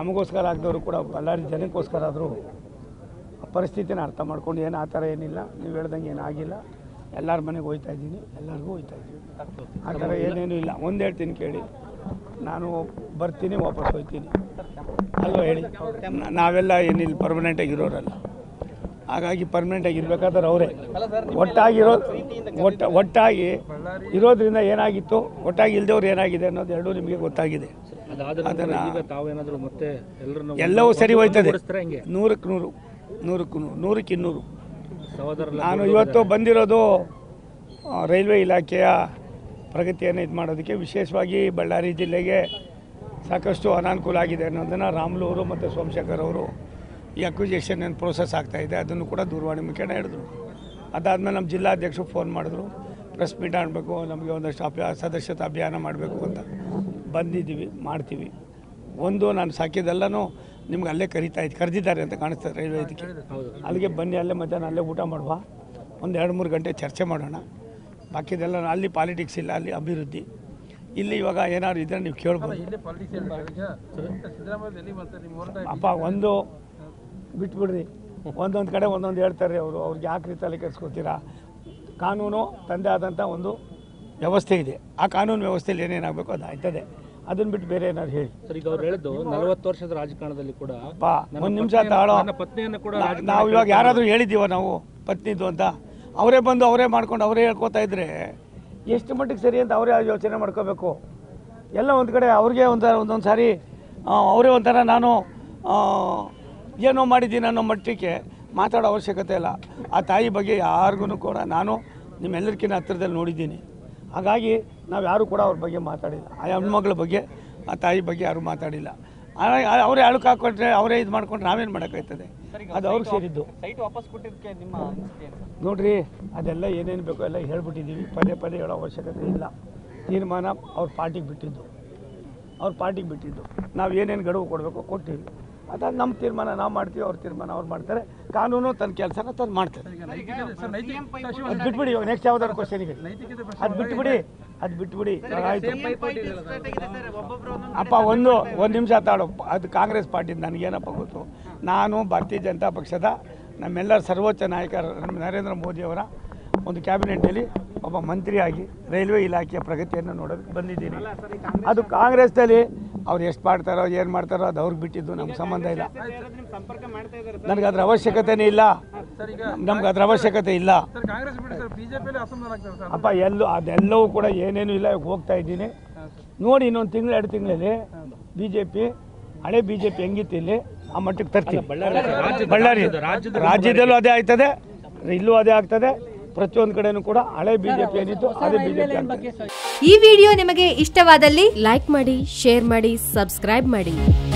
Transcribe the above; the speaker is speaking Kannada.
ನಮಗೋಸ್ಕರ ಆಗದವರು ಕೂಡ ಬಳ್ಳಾರಿ ಜನಕ್ಕೋಸ್ಕರ ಆದರೂ ಪರಿಸ್ಥಿತಿನ ಅರ್ಥ ಮಾಡ್ಕೊಂಡು ಏನು ಆ ಥರ ಏನಿಲ್ಲ ನೀವು ಹೇಳ್ದಂಗೆ ಏನಾಗಿಲ್ಲ ಎಲ್ಲರ ಮನೆಗೆ ಹೋಯ್ತಾ ಇದ್ದೀನಿ ಎಲ್ಲರಿಗೂ ಹೋಯ್ತಾ ಇದ್ದೀನಿ ಆ ಥರ ಏನೇನು ಇಲ್ಲ ಒಂದು ಹೇಳ್ತೀನಿ ಕೇಳಿ ನಾನು ಬರ್ತೀನಿ ವಾಪಸ್ ಹೋಗ್ತೀನಿ ಅಲ್ವಾ ಹೇಳಿ ನ- ನಾವೆಲ್ಲ ಏನಿಲ್ಲ ಪರ್ಮನೆಂಟಾಗಿ ಇರೋರಲ್ಲ ಹಾಗಾಗಿ ಪರ್ಮನೆಂಟಾಗಿ ಇರಬೇಕಾದ್ರೆ ಅವರೇ ಒಟ್ಟಾಗಿರೋ ಒಟ್ಟ ಒಟ್ಟಾಗಿ ಇರೋದ್ರಿಂದ ಏನಾಗಿತ್ತು ಒಟ್ಟಾಗಿ ಇಲ್ದವ್ರು ಏನಾಗಿದೆ ಅನ್ನೋದು ಎರಡೂ ನಿಮಗೆ ಗೊತ್ತಾಗಿದೆ ಅದಾದ ನಂತರ ಅದನ್ನ- ಈಗ ತಾವೇನಾದರೂ ಮತ್ತೆ ಎಲ್ಲರನ್ನು ಎಲ್ಲವೂ ಸರಿ ಹೋಯ್ತದೆ ಓಡಿಸ್ತಾರೆ ಹೆಂಗೆ ನೂರಕ್ಕೆ ನೂರು ನೂರಕ್ಕೆ ನೂರು ನೂರಕ್ಕೆ ಇನ್ನೂರು ಸಹೋದರಲ್ಲ ನಾನು ಇವತ್ತು ಬಂದಿರೋದು ಆ, ರೈಲ್ವೆ ಇಲಾಖೆಯ ಪ್ರಗತಿಯನ್ನು ಇದು ಮಾಡೋದಕ್ಕೆ ವಿಶೇಷವಾಗಿ ಬಳ್ಳಾರಿ ಜಿಲ್ಲೆಗೆ ಸಾಕಷ್ಟು ಅನಾನುಕೂಲ ಆಗಿದೆ ಅನ್ನೋದನ್ನು ರಾಮ್ಲೂರು ಮತ್ತು ಸೋಮಶೇಖರ್ ಅವರು ಈ ಅಕ್ವಿಜೇಷನ್ ಏನು ಪ್ರೋಸೆಸ್ ಆಗ್ತಾಯಿದೆ ಅದನ್ನು ಕೂಡ ದೂರವಾಣಿ ಮುಖೇನ ಹೇಳಿದ್ರು ಅದಾದಮೇಲೆ ನಮ್ಮ ಜಿಲ್ಲಾಧ್ಯಕ್ಷರು ಫೋನ್ ಮಾಡಿದ್ರು ಪ್ರೆಸ್ ಮೀಟ್ ಆಡಬೇಕು ನಮಗೆ ಒಂದಷ್ಟು ಅಭ್ಯಾ ಸದಸ್ಯತಾ ಅಭಿಯಾನ ಮಾಡಬೇಕು ಅಂತ ಬಂದಿದ್ದೀವಿ ಮಾಡ್ತೀವಿ ಒಂದು ನಾನು ಸಾಕಿದ್ದೆಲ್ಲನೂ ನಿಮ್ಗೆ ಅಲ್ಲೇ ಕರಿತಾ ಇದ್ದು ಕರೆದಿದ್ದಾರೆ ಅಂತ ಕಾಣಿಸ್ತದೆ ರೈಲ್ವೆ ಇದಕ್ಕೆ ಅಲ್ಲಿಗೆ ಬನ್ನಿ ಅಲ್ಲೇ ಮಧ್ಯಾಹ್ನ ಅಲ್ಲೇ ಊಟ ಮಾಡುವ ಒಂದು ಎರಡು ಮೂರು ಗಂಟೆ ಚರ್ಚೆ ಮಾಡೋಣ ಬಾಕಿದೆಲ್ಲ ಅಲ್ಲಿ ಪಾಲಿಟಿಕ್ಸ್ ಇಲ್ಲ ಅಲ್ಲಿ ಅಭಿವೃದ್ಧಿ ಇಲ್ಲಿ ಇವಾಗ ಏನಾದ್ರು ಇದ್ರೆ ನೀವು ಕೇಳ್ಬೋದು ಅಪ್ಪ ಒಂದು ಬಿಟ್ಬಿಡ್ರಿ ಒಂದೊಂದು ಕಡೆ ಒಂದೊಂದು ಹೇಳ್ತಾರೆ ಅವರು ಅವ್ರಿಗೆ ಯಾಕೆ ರೀತಿ ತಲೆ ಕೆಡಿಸ್ಕೊತೀರಾ ಕಾನೂನು ತಂದೆ ಆದಂಥ ಒಂದು ವ್ಯವಸ್ಥೆ ಇದೆ ಆ ಕಾನೂನು ವ್ಯವಸ್ಥೆಯಲ್ಲಿ ಏನೇನಾಗಬೇಕು ಅದು ಆಯ್ತದೆ ಅದನ್ನು ಬಿಟ್ಟು ಬೇರೆ ಏನಾದ್ರು ಹೇಳಿ ಸರ್ ಈಗ ಅವ್ರು ಹೇಳಿದ್ದು ನಲವತ್ತು ವರ್ಷದ ರಾಜಕಾರಣದಲ್ಲಿ ಕೂಡ ಅಪ್ಪ ಒಂದು ನಿಮಿಷ ತಾಳೋ ನನ್ನ ಪತ್ನಿಯನ್ನು ಕೂಡ ನಾ- ನಾವು ಇವಾಗ ಯಾರಾದರೂ ಹೇಳಿದ್ದೀವ ನಾವು ಪತ್ನಿದು ಅಂತ ಅವರೇ ಬಂದು ಅವರೇ ಮಾಡ್ಕೊಂಡು ಅವರೇ ಹೇಳ್ಕೊತಾ ಇದ್ರೆ ಎಷ್ಟು ಮಟ್ಟಿಗೆ ಸರಿ ಅಂತ ಅವರೇ ಯೋಚನೆ ಮಾಡ್ಕೋಬೇಕು ಎಲ್ಲ ಒಂದು ಕಡೆ ಅವ್ರಿಗೆ ಒಂಥರ ಒಂದೊಂದು ಸಾರಿ ಆ, ಅವರೇ ಒಂಥರ ನಾನು ಆ, ಏನೋ ಮಾಡಿದ್ದೀನಿ ಅನ್ನೋ ಮಟ್ಟಕ್ಕೆ ಮಾತಾಡೋ ಅವಶ್ಯಕತೆ ಇಲ್ಲ ಆ ತಾಯಿ ಬಗ್ಗೆ ಯಾರಿಗೂ ಕೂಡ ನಾನು ನಿಮ್ಮೆಲ್ಲರಿಗಿಂತ ಹತ್ತಿರದಲ್ಲಿ ನೋಡಿದ್ದೀನಿ ಹಾಗಾಗಿ ನಾವು ಯಾರೂ ಕೂಡ ಅವ್ರ ಬಗ್ಗೆ ಮಾತಾಡಿಲ್ಲ ಆ ಹೆಣ್ಮಗಳ ಬಗ್ಗೆ ಆ ತಾಯಿ ಬಗ್ಗೆ ಯಾರೂ ಮಾತಾಡಿಲ್ಲ ಆ- ಆ- ಅವರೇ ಅಳುಕು ಹಾಕ್ಕೊಟ್ರೆ ಅವರೇ ಇದು ಮಾಡ್ಕೊಂಡ್ರೆ ನಾವೇನು ಮಾಡೋಕ್ಕಾಯ್ತದೆ ಅದು ಅವ್ರಿಗೆ ಸೇರಿದ್ದು ಸೈಟ್ ವಾಪಸ್ ಕೊಟ್ಟಿದ್ದಕ್ಕೆ ನಿಮ್ಮ ಅನಿಸಿಕೆ ಏನು ಸರ್? ನೋಡ್ರಿ ಅದೆಲ್ಲ ಏನೇನು ಬೇಕೋ ಎಲ್ಲ ಹೇಳ್ಬಿಟ್ಟಿದ್ದೀವಿ ಪದೇ ಪದೇ ಹೇಳೋ ಅವಶ್ಯಕತೆ ಇಲ್ಲ ತೀರ್ಮಾನ ಅವ್ರ ಪಾರ್ಟಿಗೆ ಬಿಟ್ಟಿದ್ದು ಅವ್ರ ಪಾರ್ಟಿಗೆ ಬಿಟ್ಟಿದ್ದು ನಾವು ಏನೇನು ಗಡುವು ಕೊಡಬೇಕು ಕೊಟ್ಟಿವಿ ಅದಾದ ನಮ್ಮ ತೀರ್ಮಾನ ನಾವು ಮಾಡ್ತೀವಿ ಅವ್ರ ತೀರ್ಮಾನ ಅವ್ರು ಮಾಡ್ತಾರೆ ಕಾನೂನು ತನ್ನ ಕೆಲಸನ ತಂದು ಮಾಡ್ತಾರೆ ಅದು ಬಿಟ್ಬಿಡಿ ಇವಾಗ ನೆಕ್ಸ್ಟ್ ಯಾವ್ದಾದ್ರು ಕ್ವಶನಿಗೆ ಅದು ಬಿಟ್ಬಿಡಿ ಅದು ಬಿಟ್ಬಿಡಿ ಇವಾಗ ಆಯ್ತು ಅಪ್ಪ ಒಂದು ಒಂದು ನಿಮಿಷ ತಾಳು ಅದು ಕಾಂಗ್ರೆಸ್ ಪಾರ್ಟಿ ನನಗೇನಪ್ಪ ಗೊತ್ತು ನಾನು ಭಾರತೀಯ ಜನತಾ ಪಕ್ಷದ ನಮ್ಮೆಲ್ಲರ ಸರ್ವೋಚ್ಚ ನಾಯಕ ನರೇಂದ್ರ ಮೋದಿಯವರ ಒಂದು ಕ್ಯಾಬಿನೆಟ್ಟಲ್ಲಿ ಒಬ್ಬ ಮಂತ್ರಿಯಾಗಿ ರೈಲ್ವೆ ಇಲಾಖೆಯ ಪ್ರಗತಿಯನ್ನು ನೋಡೋದಕ್ಕೆ ಬಂದಿದ್ದೀನಿ ಅದು ಕಾಂಗ್ರೆಸ್ನಲ್ಲಿ ಅವ್ರು ಎಷ್ಟು ಮಾಡ್ತಾರೋ ಏನು ಮಾಡ್ತಾರೋ ಅದು ಅವ್ರಿಗೆ ಬಿಟ್ಟಿದ್ದು ನಮ್ಗೆ ಸಂಬಂಧ ಇಲ್ಲ ಸಂಪರ್ಕ ಮಾಡ್ತಾ ಇದ್ದಾರೆ ನನಗೆ ಅದ್ರ ಅವಶ್ಯಕತೆನೇ ಇಲ್ಲ ನಮ್ಗೆ ಅದ್ರ ಅವಶ್ಯಕತೆ ಇಲ್ಲ ಕಾಂಗ್ರೆಸ್ ಬಿಡಿ ಸರ್ ಬಿಜೆಪಿಯಲ್ಲಿ ಅಸಮಾಧಾನ ಆಗ್ತದೆ ಸರ್ ಅಪ್ಪ ಎಲ್ಲೂ ಅದೆಲ್ಲವೂ ಕೂಡ ಏನೇನು ಇಲ್ಲ ಇವಾಗ ಹೋಗ್ತಾ ಇದ್ದೀನಿ ನೋಡಿ ಇನ್ನೊಂದು ತಿಂಗಳು ಎರಡು ತಿಂಗಳಲ್ಲಿ ಬಿ ಜೆ ಪಿ ಹಳೆ ಬಿ ಜೆ ಪಿ ಹೆಂಗಿತ್ತು ಇಲ್ಲಿ ಆ ಮಟ್ಟಕ್ಕೆ ತರ್ತೀವಿ ಬಳ್ಳಾರಿ ರಾಜ್ಯದಲ್ಲೂ ಅದೇ ಆಯ್ತದೆ ಇಲ್ಲೂ ಅದೇ ಆಗ್ತದೆ ಪ್ರತಿಯೊಂದು ಕಡೆನೂ ಕೂಡ ಹಳೆ ಬಿ ಜೆ ಪಿ ಏನಿತ್ತು ಅದೇ ಬಿ ಜೆ ಪಿ ಆಗ್ತದೆ ಈ ವಿಡಿಯೋ ನಿಮಗೆ ಇಷ್ಟವಾದಲ್ಲಿ ಲೈಕ್ ಮಾಡಿ ಶೇರ್ ಮಾಡಿ ಸಬ್ಸ್ಕ್ರೈಬ್ ಮಾಡಿ